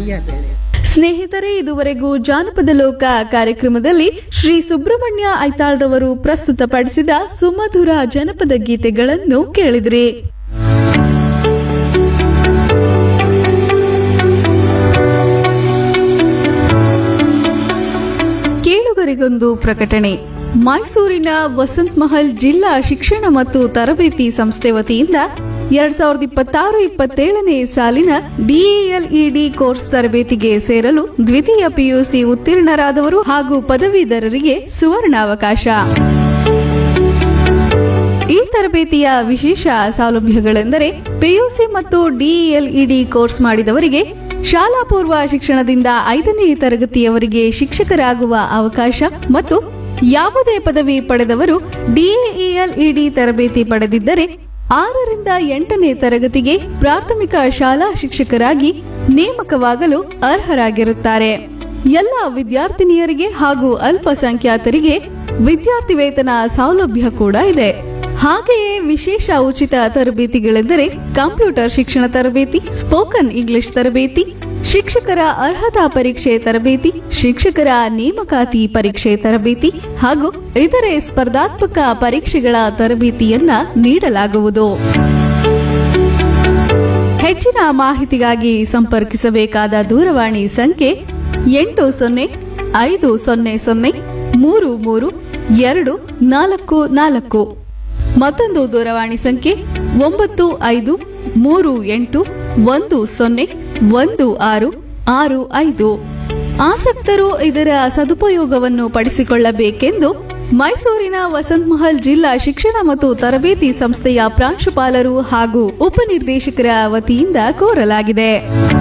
ವಿದ್ಯಾರ್ಥಿ ಸ್ನೇಹಿತರೆ ಇದುವರೆಗೂ ಜಾನಪದ ಲೋಕ ಕಾರ್ಯಕ್ರಮದಲ್ಲಿ ಶ್ರೀ ಸುಬ್ರಹ್ಮಣ್ಯ ಐತಾಳ್ರವರು ಪ್ರಸ್ತುತಪಡಿಸಿದ ಸುಮಧುರ ಜನಪದ ಗೀತೆಗಳನ್ನು ಕೇಳಿದ್ರಿ ಕೇಳುಗರಿಗೊಂದು ಪ್ರಕಟಣೆ ಮೈಸೂರಿನ ವಸಂತ್ ಮಹಲ್ ಜಿಲ್ಲಾ ಶಿಕ್ಷಣ ಮತ್ತು ತರಬೇತಿ ಸಂಸ್ಥೆ ವತಿಯಿಂದ ಎರಡ್ ಸಾವಿರದ ಇಪ್ಪತ್ತಾರು ಇಪ್ಪತ್ತೇಳನೇ ಸಾಲಿನ ಡಿಇಎಲ್ಇಡಿ ಕೋರ್ಸ್ ತರಬೇತಿಗೆ ಸೇರಲು ದ್ವಿತೀಯ ಪಿಯುಸಿ ಉತ್ತೀರ್ಣರಾದವರು ಹಾಗೂ ಪದವೀಧರರಿಗೆ ಸುವರ್ಣಾವಕಾಶ ಈ ತರಬೇತಿಯ ವಿಶೇಷ ಸೌಲಭ್ಯಗಳೆಂದರೆ ಪಿಯುಸಿ ಮತ್ತು ಡಿಇಎಲ್ಇಡಿ ಕೋರ್ಸ್ ಮಾಡಿದವರಿಗೆ ಶಾಲಾ ಪೂರ್ವ ಶಿಕ್ಷಣದಿಂದ ಐದನೇ ತರಗತಿಯವರೆಗೆ ಶಿಕ್ಷಕರಾಗುವ ಅವಕಾಶ ಮತ್ತು ಯಾವುದೇ ಪದವಿ ಪಡೆದವರು ಡಿಎಇಎಲ್ಇಡಿ ತರಬೇತಿ ಪಡೆದಿದ್ದರೆ ಆರರಿಂದ ಎಂಟನೇ ತರಗತಿಗೆ ಪ್ರಾಥಮಿಕ ಶಾಲಾ ಶಿಕ್ಷಕರಾಗಿ ನೇಮಕವಾಗಲು ಅರ್ಹರಾಗಿರುತ್ತಾರೆ ಎಲ್ಲ ವಿದ್ಯಾರ್ಥಿನಿಯರಿಗೆ ಹಾಗೂ ಅಲ್ಪಸಂಖ್ಯಾತರಿಗೆ ವಿದ್ಯಾರ್ಥಿ ವೇತನ ಸೌಲಭ್ಯ ಕೂಡ ಇದೆ ಹಾಗೆಯೇ ವಿಶೇಷ ಉಚಿತ ತರಬೇತಿಗಳೆಂದರೆ ಕಂಪ್ಯೂಟರ್ ಶಿಕ್ಷಣ ತರಬೇತಿ ಸ್ಪೋಕನ್ ಇಂಗ್ಲಿಷ್ ತರಬೇತಿ ಶಿಕ್ಷಕರ ಅರ್ಹತಾ ಪರೀಕ್ಷೆ ತರಬೇತಿ ಶಿಕ್ಷಕರ ನೇಮಕಾತಿ ಪರೀಕ್ಷೆ ತರಬೇತಿ ಹಾಗೂ ಇತರೆ ಸ್ಪರ್ಧಾತ್ಮಕ ಪರೀಕ್ಷೆಗಳ ತರಬೇತಿಯನ್ನ ನೀಡಲಾಗುವುದು ಹೆಚ್ಚಿನ ಮಾಹಿತಿಗಾಗಿ ಸಂಪರ್ಕಿಸಬೇಕಾದ ದೂರವಾಣಿ ಸಂಖ್ಯೆ ಎಂಟು ಸೊನ್ನೆ ಐದು ಸೊನ್ನೆ ಸೊನ್ನೆ ಮೂರು ಮೂರು ಎರಡು ನಾಲ್ಕು ನಾಲ್ಕು ಮತ್ತೊಂದು ದೂರವಾಣಿ ಸಂಖ್ಯೆ ಒಂಬತ್ತು ಐದು ಮೂರು ಎಂಟು ಒಂದು ಸೊನ್ನೆ ಒಂದು ಆರು ಆರು ಐದು ಆಸಕ್ತರು ಇದರ ಸದುಪಯೋಗವನ್ನು ಪಡಿಸಿಕೊಳ್ಳಬೇಕೆಂದು ಮೈಸೂರಿನ ವಸಂತ್ ಮಹಲ್ ಜಿಲ್ಲಾ ಶಿಕ್ಷಣ ಮತ್ತು ತರಬೇತಿ ಸಂಸ್ಥೆಯ ಪ್ರಾಂಶುಪಾಲರು ಹಾಗೂ ಉಪನಿರ್ದೇಶಕರ ವತಿಯಿಂದ ಕೋರಲಾಗಿದೆ